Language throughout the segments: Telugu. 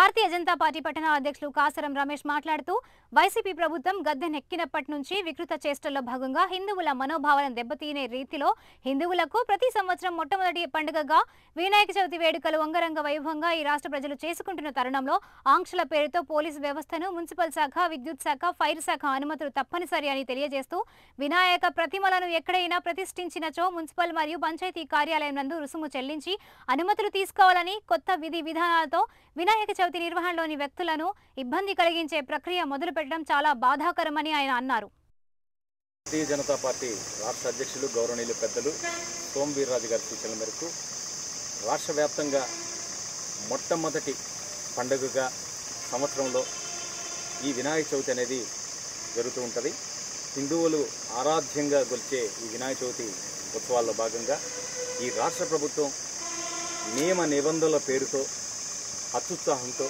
భారతీయ జనతా పార్టీ పట్టణ అధ్యక్షులు కాసరం రమేష్ మాట్లాడుతూ వైసీపీ ప్రభుత్వం గద్దెనెక్కినప్పటి నుంచి వికృత చేష్టల్లో భాగంగా హిందువుల మనోభావాలను దెబ్బతీనే రీతిలో హిందువులకు ప్రతి సంవత్సరం మొట్టమొదటి పండుగగా వినాయక చవితి వేడుకలు అంగరంగ వైభవంగా ఈ రాష్ట్ర ప్రజలు చేసుకుంటున్న తరుణంలో ఆంక్షల పేరుతో పోలీసు వ్యవస్థను మున్సిపల్ శాఖ విద్యుత్ శాఖ ఫైర్ శాఖ అనుమతులు తప్పనిసరి అని తెలియజేస్తూ వినాయక ప్రతిమలను ఎక్కడైనా ప్రతిష్ఠించినచో మున్సిపల్ మరియు పంచాయతీ కార్యాలయం నందు రుసుము చెల్లించి అనుమతులు తీసుకోవాలని కొత్త విధి విధానాలతో వినాయక చవితి నిర్వహణలోని వ్యక్తులను ఇబ్బంది కలిగించే ప్రక్రియ మొదలుపెట్టడం చాలా బాధాకరమని ఆయన అన్నారు భారతీయ జనతా పార్టీ రాష్ట్ర అధ్యక్షులు గౌరవనీయులు పెద్దలు సోమ్ వీర్రాజు గారి సూచనల మేరకు రాష్ట్ర వ్యాప్తంగా మొట్టమొదటి పండుగగా సంవత్సరంలో ఈ వినాయక చవితి అనేది జరుగుతూ ఉంటుంది హిందువులు ఆరాధ్యంగా గొలిచే ఈ వినాయక చవితి ఉత్సవాల్లో భాగంగా ఈ రాష్ట్ర ప్రభుత్వం నియమ నిబంధనల పేరుతో అత్యుత్సాహంతో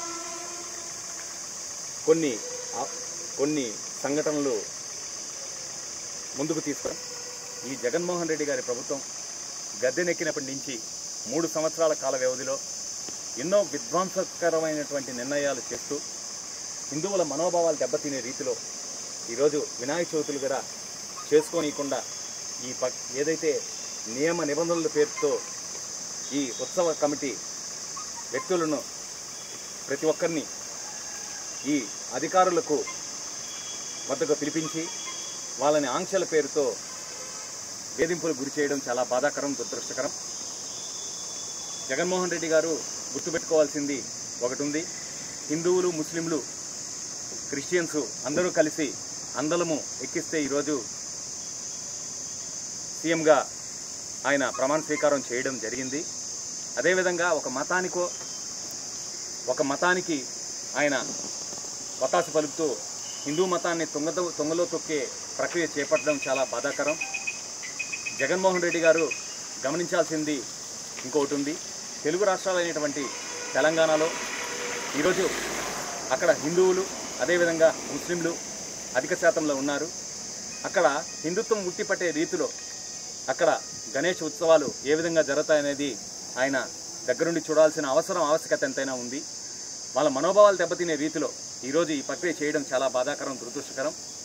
కొన్ని ఆ- కొన్ని సంఘటనలు ముందుకు తీసుకురా ఈ జగన్మోహన్ రెడ్డి గారి ప్రభుత్వం గద్దెనెక్కినప్పటి నుంచి మూడు సంవత్సరాల కాల వ్యవధిలో ఎన్నో విధ్వంసకరమైనటువంటి నిర్ణయాలు చేస్తూ హిందువుల మనోభావాలు దెబ్బతినే రీతిలో ఈరోజు వినాయక చవితులు కూడా చేసుకోనీయకుండా ఈ ప ఏదైతే నియమ నిబంధనల పేరుతో ఈ ఉత్సవ కమిటీ వ్యక్తులను ప్రతి ఒక్కరిని ఈ అధికారులకు వద్దకు పిలిపించి వాళ్ళని ఆంక్షల పేరుతో వేధింపులు గురి చేయడం చాలా బాధాకరం దురదృష్టకరం జగన్మోహన్ రెడ్డి గారు గుర్తుపెట్టుకోవాల్సింది ఒకటి ఉంది హిందువులు ముస్లింలు క్రిస్టియన్స్ అందరూ కలిసి అందలము ఎక్కిస్తే ఈరోజు సీఎంగా ఆయన ప్రమాణ స్వీకారం చేయడం జరిగింది అదేవిధంగా ఒక మతానికో ఒక మతానికి ఆయన వతాసు పలుకుతూ హిందూ మతాన్ని తుంగతో తుంగలో తొక్కే ప్రక్రియ చేపట్టడం చాలా బాధాకరం జగన్మోహన్ రెడ్డి గారు గమనించాల్సింది ఇంకొకటి ఉంది తెలుగు రాష్ట్రాలైనటువంటి తెలంగాణలో ఈరోజు అక్కడ హిందువులు అదేవిధంగా ముస్లింలు అధిక శాతంలో ఉన్నారు అక్కడ హిందుత్వం ఉట్టిపట్టే రీతిలో అక్కడ గణేష్ ఉత్సవాలు ఏ విధంగా జరుగుతాయనేది ఆయన దగ్గరుండి చూడాల్సిన అవసరం ఆవశ్యకత ఎంతైనా ఉంది వాళ్ళ మనోభావాలు దెబ్బతినే రీతిలో ఈరోజు ఈ ప్రక్రియ చేయడం చాలా బాధాకరం దురదృష్టకరం